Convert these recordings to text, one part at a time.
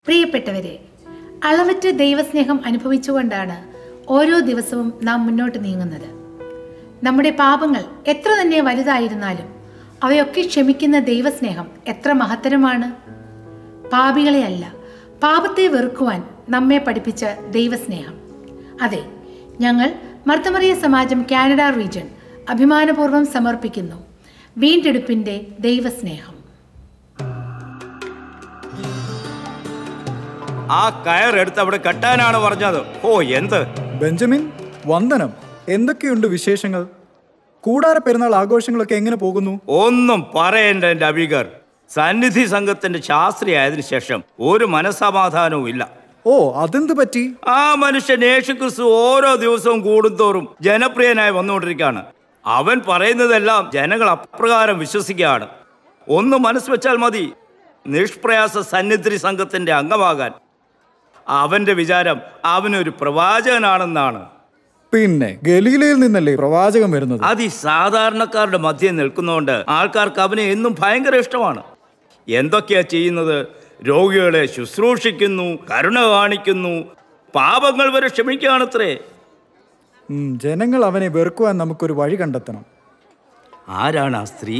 പ്രിയപ്പെട്ടവരെ അളവറ്റ ദൈവസ്നേഹം അനുഭവിച്ചുകൊണ്ടാണ് ഓരോ ദിവസവും നാം മുന്നോട്ട് നീങ്ങുന്നത് നമ്മുടെ പാപങ്ങൾ എത്ര തന്നെ വലുതായിരുന്നാലും അവയൊക്കെ ക്ഷമിക്കുന്ന ദൈവസ്നേഹം എത്ര മഹത്തരമാണ് പാപികളെ അല്ല പാപത്തെ വെറുക്കുവാൻ നമ്മെ പഠിപ്പിച്ച ദൈവസ്നേഹം അതെ ഞങ്ങൾ മർത്തമറിയ സമാജം കാനഡ റീജൻ അഭിമാനപൂർവ്വം സമർപ്പിക്കുന്നു വീണ്ടെടുപ്പിന്റെ ദൈവസ്നേഹം ആ കയറെടുത്ത് അവിടെ കെട്ടാനാണ് പറഞ്ഞത് ഓ എന്ത് ബെഞ്ചമിൻ വന്ദനം എന്തൊക്കെയുണ്ട് വിശേഷങ്ങൾ കൂടാര പെരുന്നാൾ ആഘോഷങ്ങളൊക്കെ എങ്ങനെ പോകുന്നു ഒന്നും പറയണ്ട എന്റെ അഭികർ സന്നിധി സംഘത്തിന്റെ ശാസ്ത്രി ആയതിനു ശേഷം ഒരു മനസമാധാനവും ഇല്ല ഓ അതെന്ത് പറ്റി ആ മനുഷ്യൻ യേശുക്രിസ്തു ഓരോ ദിവസവും കൂടുന്തോറും ജനപ്രിയനായി വന്നുകൊണ്ടിരിക്കുകയാണ് അവൻ പറയുന്നതെല്ലാം ജനങ്ങൾ അപ്രകാരം വിശ്വസിക്കുകയാണ് ഒന്ന് മനസ്സ് വെച്ചാൽ മതി നിഷ്പ്രയാസ സന്നിധി സംഘത്തിന്റെ അംഗമാകാൻ അവന്റെ വിചാരം അവനൊരു പ്രവാചകനാണെന്നാണ് പിന്നെ ഗലീലയിൽ നിന്നല്ലേ പ്രവാചകം വരുന്നത് അതിസാധാരണക്കാരുടെ മധ്യം നിൽക്കുന്നതുകൊണ്ട് ആൾക്കാർക്ക് അവനെ എന്നും ഭയങ്കര ഇഷ്ടമാണ് എന്തൊക്കെയാ ചെയ്യുന്നത് രോഗികളെ ശുശ്രൂഷിക്കുന്നു കരുണ കാണിക്കുന്നു പാപങ്ങൾ വരെ ക്ഷമിക്കുകയാണത്രേ ഉം, ജനങ്ങൾ അവനെ വെറുക്കുവാൻ നമുക്കൊരു വഴി കണ്ടെത്തണം ആരാണ് ആ സ്ത്രീ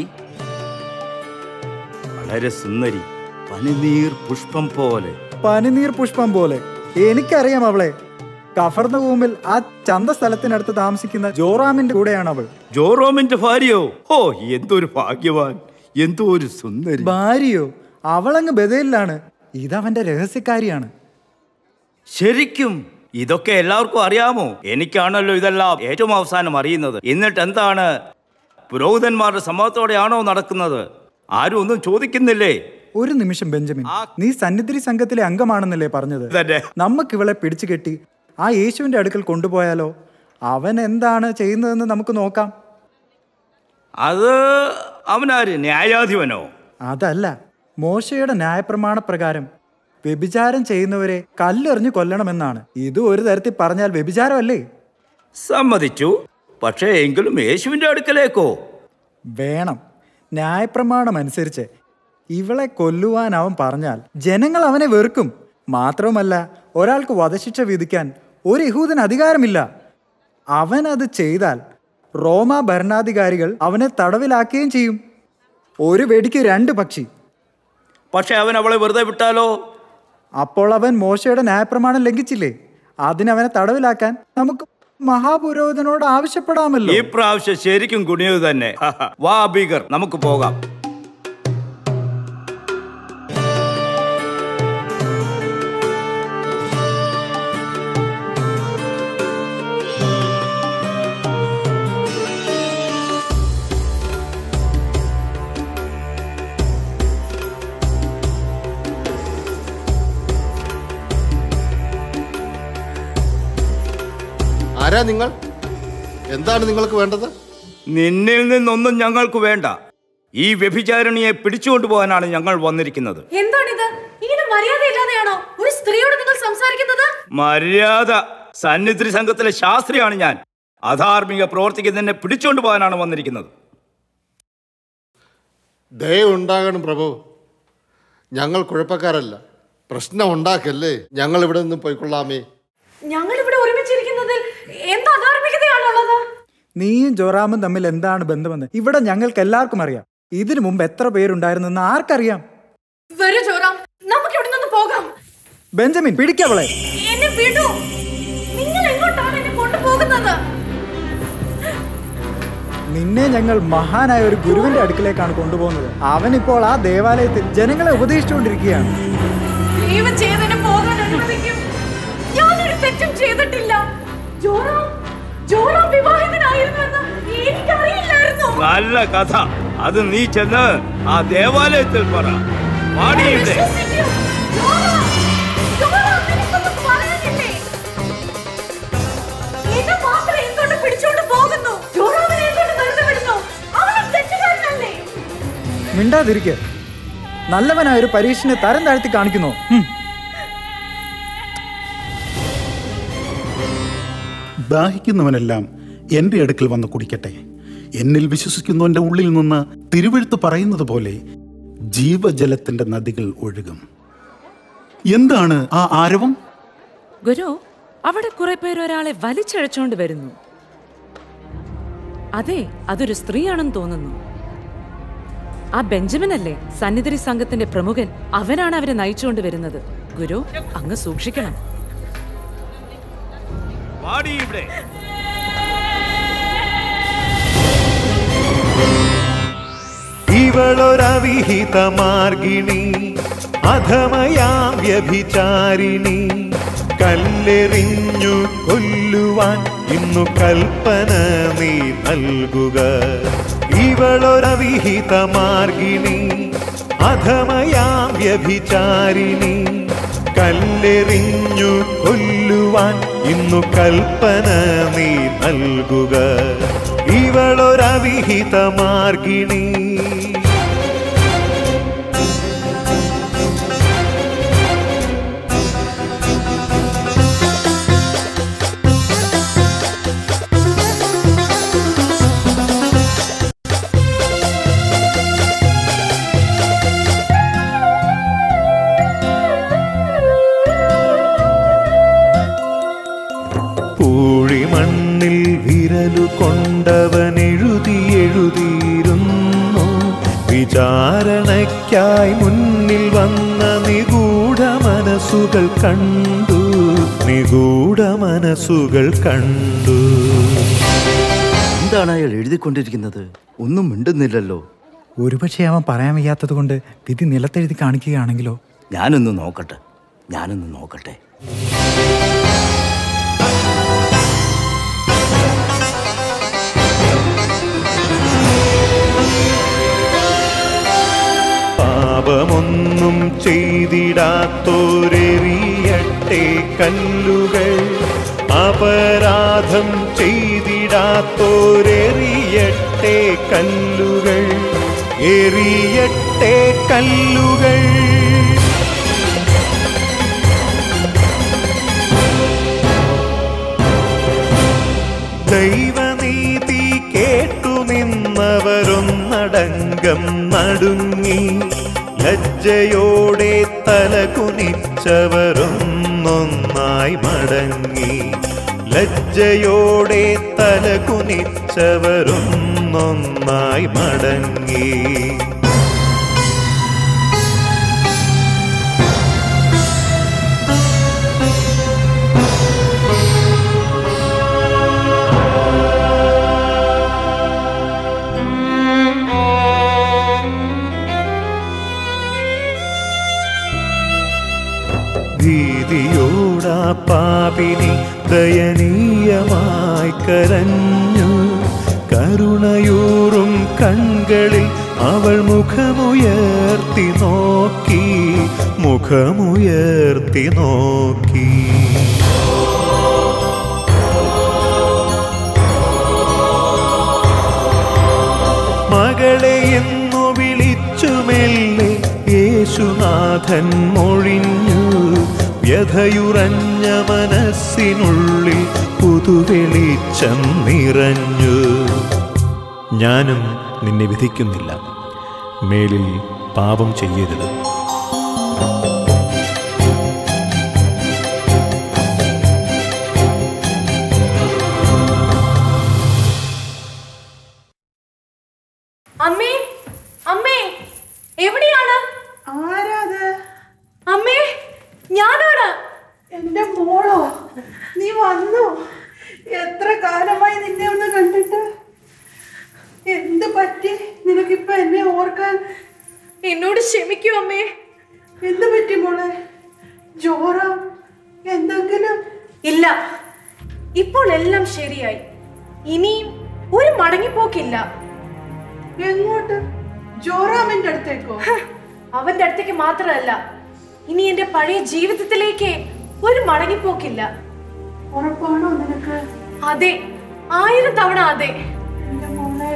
വളരെ സുന്ദരി പനിനീർ പുഷ്പം പോലെ പനിനീർ പുഷ്പം പോലെ എനിക്കറിയാം അവളെ കഫർന്ന ഭൂമിൽ ആ ചന്ത സ്ഥലത്തിനടുത്ത് താമസിക്കുന്ന ജോറാമിന്റെ കൂടെയാണ് അവൾ ജോറോമിന്റെ ഭാര്യയോ ഓ എന്തൊരു ഭാഗ്യവാൻ എന്തോ ഒരു സുന്ദരി ഭാര്യയോ അവളങ്ങ് ബദലിലാണ് ഇതവന്റെ രഹസ്യക്കാരിയാണ് ശരിക്കും ഇതൊക്കെ എല്ലാവർക്കും അറിയാമോ എനിക്കാണല്ലോ ഇതെല്ലാം ഏറ്റവും അവസാനം അറിയുന്നത് എന്നിട്ട് എന്താണ് പുരോഹിതന്മാരുടെ സമ്മതത്തോടെയാണോ നടക്കുന്നത് ആരും ഒന്നും ചോദിക്കുന്നില്ലേ ഒരു നിമിഷം ബെഞ്ചമിൻ നീ സന്നിധി സംഘത്തിലെ അംഗമാണെന്നല്ലേ പറഞ്ഞത് തന്നെ നമുക്ക് ഇവളെ പിടിച്ചു കെട്ടി ആ യേശുവിന്റെ അടുക്കൽ കൊണ്ടുപോയാലോ അവൻ എന്താണ് ചെയ്യുന്നതെന്ന് നമുക്ക് നോക്കാം അത് അവനാര് ന്യായാധിപനോ അതല്ല മോശയുടെ ന്യായപ്രമാണ പ്രകാരം വ്യഭിചാരം ചെയ്യുന്നവരെ കല്ലെറിഞ്ഞു കൊല്ലണമെന്നാണ് ഇത് ഒരു തരത്തിൽ പറഞ്ഞാൽ വ്യഭിചാരമല്ലേ സമ്മതിച്ചു പക്ഷേ എങ്കിലും യേശുവിന്റെ അടുക്കലേക്കോ വേണം ന്യായപ്രമാണം അനുസരിച്ച് ഇവളെ കൊല്ലുവാൻ അവൻ പറഞ്ഞാൽ ജനങ്ങൾ അവനെ വെറുക്കും മാത്രവുമല്ല ഒരാൾക്ക് വധശിക്ഷ വിധിക്കാൻ ഒരു യഹൂദന് അധികാരമില്ല അവൻ അത് ചെയ്താൽ റോമ ഭരണാധികാരികൾ അവനെ തടവിലാക്കുകയും ചെയ്യും ഒരു വെടിക്ക് രണ്ട് പക്ഷി പക്ഷെ അവൻ അവളെ വെറുതെ വിട്ടാലോ അപ്പോൾ അവൻ മോശയുടെ ന്യായപ്രമാണം ലംഘിച്ചില്ലേ അതിനവനെ തടവിലാക്കാൻ നമുക്ക് മഹാപുരോഹിതനോട് ആവശ്യപ്പെടാമല്ലോ ഈ പ്രാവശ്യം ശരിക്കും കുണിയത് തന്നെ വാ ബീഗർ നമുക്ക് പോകാം ആരാ നിങ്ങൾ എന്താണ് നിങ്ങൾക്ക് വേണ്ടത് നിന്നിൽ നിന്നൊന്നും ഞങ്ങൾക്ക് വേണ്ട ഈ വ്യഭിചാരിണിയെ പിടിച്ചുകൊണ്ടു പോകാനാണ് ഞങ്ങൾ വന്നിരിക്കുന്നത് എന്താണിത് ഇങ്ങനെ മര്യാദയില്ലാതെയാണോ ഒരു സ്ത്രീയോട് നിങ്ങൾ സംസാരിക്കുന്നത് മര്യാദ സന്നിധി സംഘത്തിലെ ശാസ്ത്രിയാണ് ഞാൻ അധാർമിക പ്രവർത്തിക്ക് നിന്നെ പിടിച്ചുകൊണ്ടു പോകാനാണ് വന്നിരിക്കുന്നത് ദയ ഉണ്ടാകണം പ്രഭു ഞങ്ങൾ കുഴപ്പക്കാരല്ല പ്രശ്നം ഉണ്ടാക്കല്ലേ ഞങ്ങൾ ഇവിടെ നിന്ന് പോയിക്കൊള്ളാമേ ഞങ്ങൾ ഇവിടെ ഒരുമിച്ചിരിക്കുന്നതിൽ എന്ത് അധാർമികതയാണുള്ളത് നീയും ജോറാമും തമ്മിൽ എന്താണ് ബന്ധമെന്ന് ഇവിടെ ഞങ്ങൾക്ക് എല്ലാവർക്കും അറിയാം ഇതിനു മുമ്പ് എത്ര പേരുണ്ടായിരുന്നെന്ന് ആർക്കറിയാം വരൂ ചോറാം നമുക്ക് ഇവിടെ നിന്ന് പോകാം ബെഞ്ചമിൻ പിടിക്കവളെ എന്നെ വിടൂ നിങ്ങൾ എങ്ങോട്ടാണ് എന്നെ കൊണ്ടുപോകുന്നത് നിന്നെ ഞങ്ങൾ മഹാനായ ഒരു ഗുരുവിന്റെ അടുക്കിലേക്കാണ് കൊണ്ടുപോകുന്നത് അവനിപ്പോൾ ആ ദേവാലയത്തിൽ ജനങ്ങളെ ഉപദേശിച്ചുകൊണ്ടിരിക്കുകയാണ് ദൈവം ചെയ്തതിന് പോകാൻ അനുവദിക്കും ഞാനൊരു തെറ്റും ചെയ്തിട്ടില്ല ജോറാം ജോറാം വിവാഹിതനായിരുന്നുവെന്ന് എനിക്കറിയില്ലായിരുന്നു നല്ല കഥ അത് നീ ചെന്ന് ആ ദേവാലയത്തിൽ പറ പാടിയില്ലേ വിശ്വസിക്കൂ. ജോറാം, ജോറാം, നിനക്കൊന്നും പറയാനില്ലേ? എന്നെ മാത്രം എന്തുകൊണ്ട് പിടിച്ചോണ്ട് പോകുന്നു ജോറാമിനെ എന്തുകൊണ്ട് വെറുതെ വിടുന്നു അവനും തെറ്റുകാരനല്ലേ മിണ്ടാതിരിക്കെ നല്ലവനായ ഒരു പരീക്ഷനെ തരം താഴ്ത്തി കാണിക്കുന്നു ഹും. ദാഹിക്കുന്നവനെല്ലാം എൻ്റെ അടുക്കൽ വന്ന് കുടിക്കട്ടെ എന്നിൽ വിശ്വസിക്കുന്നവൻ്റെ ഉള്ളിൽ നിന്ന് തിരുവഴുത്ത് പറയുന്നത് പോലെ ജീവജലത്തിൻ്റെ നദികൾ ഒഴുകും എന്താണ് ആ ആരവം ഗുരു അവിടെ കുറെ പേർ ഒരാളെ വലിച്ചഴച്ചോണ്ട് വരുന്നു അതെ അതൊരു സ്ത്രീയാണെന്ന് തോന്നുന്നു ആ ബെഞ്ചമിൻ അല്ലേ സന്നിധി സംഘത്തിന്റെ പ്രമുഖൻ അവനാണ് അവരെ നയിച്ചുകൊണ്ട് വരുന്നത് ഗുരു അങ്ങ് സൂക്ഷിക്കണം പാടി ഇവിടെ ഇവളൊരവിഹിത മാർഗിണി അധമയാം വ്യഭിചാരിണി കല്ലെറിഞ്ഞു കൊല്ലുവാൻ ഇന്നു കൽപ്പന നീ നൽകുക ഇവളൊരവിഹിത മാർഗിണി അധമയാം വ്യഭിചാരിണി കല്ലെറിഞ്ഞു കൊല്ലുവാൻ ഇന്നു കൽപ്പന നീ നൽകുക ഇവളൊരവിഹിത മാർഗിണി പൂഴിമണ്ണിൽ വിരലു കൊണ്ടവൻ എഴുതി എഴുതിയിരുന്നു വിചാരണയ്ക്കായി മുന്നിൽ വന്ന നിഗൂഢ മനസ്സുകൾ കണ്ടു നിഗൂഢ മനസ്സുകൾ കണ്ടു എന്താണ് അയാൾ എഴുതിക്കൊണ്ടിരിക്കുന്നത് ഒന്നും മിണ്ടുന്നില്ലല്ലോ ഒരുപക്ഷെ അവൻ പറയാൻ വയ്യാത്തത് കൊണ്ട് വിധി നിലത്തെഴുതി കാണിക്കുകയാണെങ്കിലോ ഞാനൊന്ന് നോക്കട്ടെ ഞാനൊന്ന് നോക്കട്ടെ പാപമൊന്നും ചെയ്തിടാത്തോരെറിയട്ടെ കല്ലുകൾ അപരാധം ചെയ്തിടാത്തോരെറിയട്ടെ കല്ലുകൾ എറിയട്ടെ കല്ലുകൾ ദൈവനീതി കേട്ടു നിന്നവരൊന്നടങ്കം നടുങ്ങി ലജ്ജയോടെ തല കുനിച്ചവരൊന്നൊന്നായി മടങ്ങി ലജ്ജയോടെ തല കുനിച്ചവരൊന്നൊന്നായി മടങ്ങി ഭീതിയോടാ പാപിനി ദയനീയമായി കരഞ്ഞു കരുണയൂറും കൺകളിൽ അവൾ മുഖമുയർത്തി നോക്കി മുഖമുയർത്തി നോക്കി മകളെ എന്നു വിളിച്ചു മെല്ലെ യേശുനാഥൻ മൊഴിഞ്ഞു വ്യഥയുറഞ്ഞ മനസ്സിനുള്ളിൽ പുതുവെളിച്ചം നിറഞ്ഞു ഞാനും നിന്നെ വിധിക്കുന്നില്ല മേലിൽ പാപം ചെയ്യരുത് അമ്മേ അമ്മേ എവിടെയാണ് ആരാത് അമ്മേ ഞാനാണ് എന്റെ മോളോ നീ വന്നു എത്ര കാലമായി നിന്നെ ഒന്ന് കണ്ടിട്ട് എന്ത് പറ്റി നിനക്കിപ്പൊ എന്നെ ഓർക്കാൻ എന്നോട് ക്ഷമിക്കൂ അമ്മേ എന്ത് പറ്റി മോളെ ജോറ എന്തെങ്കിലും ഇല്ല ഇപ്പോൾ എല്ലാം ശരിയായി ഇനിയും ഒരു മടങ്ങിപ്പോക്കില്ല എങ്ങോട്ട് ജോറാമിന്റെ അടുത്തേക്കോ ഹ, അവന്റെ അടുത്തേക്ക് മാത്രമല്ല ഇനി എന്റെ പഴയ ജീവിതത്തിലേക്ക് ഒരു മടങ്ങിപ്പോക്കില്ല ഉറപ്പാണോ നിനക്ക് അതെ ആയിരം തവണ അതെ എന്റെ മോളെ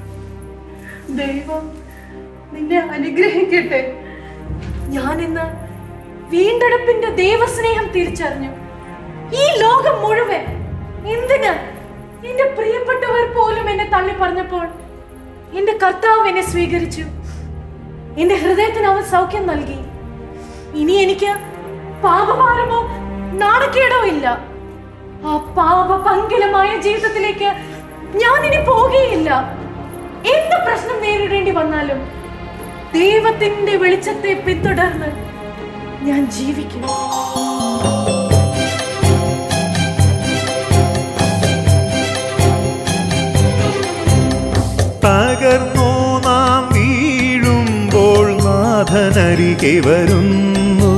ദൈവം നിന്നെ അനുഗ്രഹിക്കട്ടെ ഞാൻ ഇന്ന് വീണ്ടെടുപ്പിന്റെ ദൈവസ്നേഹം തിരിച്ചറിഞ്ഞു ഈ ലോകം മുഴുവൻ എന്തിന് എന്റെ പ്രിയപ്പെട്ടവർ പോലും എന്നെ തള്ളി പറഞ്ഞപ്പോൾ എന്റെ കർത്താവ് എന്നെ സ്വീകരിച്ചു എന്റെ ഹൃദയത്തിന് അവൻ സൗഖ്യം നൽകി ഇനി എനിക്ക് പാപഭാരമോ നാണക്കേടോ ഇല്ല ആ പാപ പങ്കിലമായ ജീവിതത്തിലേക്ക് ഞാൻ ഇനി പോകുകയില്ല എന്ത് പ്രശ്നം നേരിടേണ്ടി വന്നാലും ദൈവത്തിന്റെ വെളിച്ചത്തെ പിന്തുടർന്ന് ഞാൻ ജീവിക്കും തകർന്നു നാം വീഴുമ്പോൾ നാഥനരികെ വരുന്നു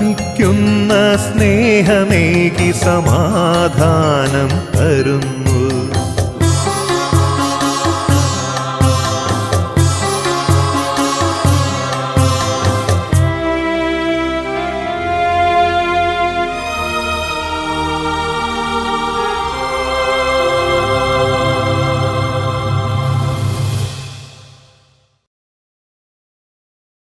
ക്ഷമിക്കുന്ന സ്നേഹമേകി സമാധാനം തരുന്നു